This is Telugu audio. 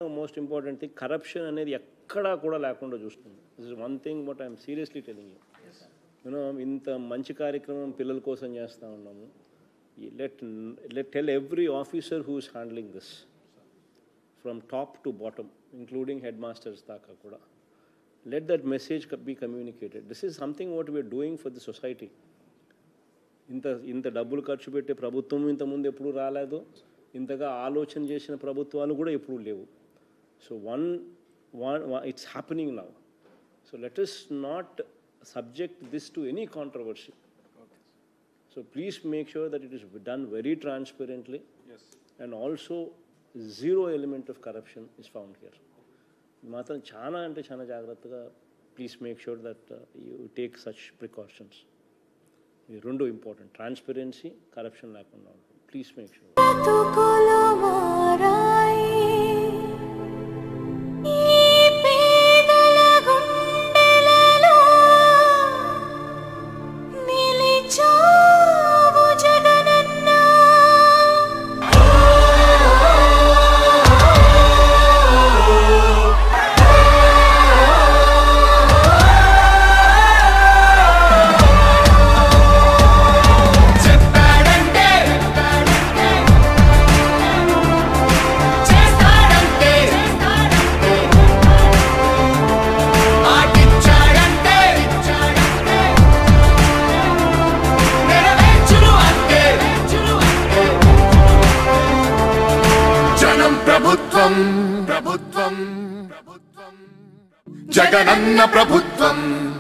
మోస్ట్ ఇంపార్టెంట్ థింగ్ కరప్షన్ అనేది ఎక్కడా కూడా లేకుండా చూస్తుంది this is one thing but I'm seriously telling you you know ఇంత మంచి కార్యక్రమం పిల్లల కోసం చేస్తూ ఉన్నాము let let tell every officer who is handling this from top to bottom including headmasters దాకా కూడా let that message be communicated this is something what we are doing for the society ఇంత ఇంత డబ్బులు ఖర్చు పెట్టే ప్రభుత్వం ఇంతకుముందు ఎప్పుడు రాలేదు ఇంతగా ఆలోచన చేసిన ప్రభుత్వాలు కూడా ఎప్పుడు లేవు so one one it's happening now so let us not subject this to any controversy so please make sure that it is done very transparently and also zero element of corruption is found here మాత్రం చాలా అంటే చాలా జాగ్రత్తగా please make sure that you take such precautions ఈ రెండు ఇంపార్టెంట్ ట్రాన్స్పరెన్సీ కరప్షన్ లేకుండా ఉంటుంది ప్లీజ్ మేక్ షూర్ బ్రతుకులు మారాయి. ఈ పేదల గుండెలలో నిలిచావు జగనన్నా. చెప్పాడంటే చేస్తాడంటే మాటిచ్చాడంటే నెరవేర్చును అంతే జనం ప్రభుత్వం ప్రభుత్వం ప్రభుత్వం జగనన్న ప్రభుత్వం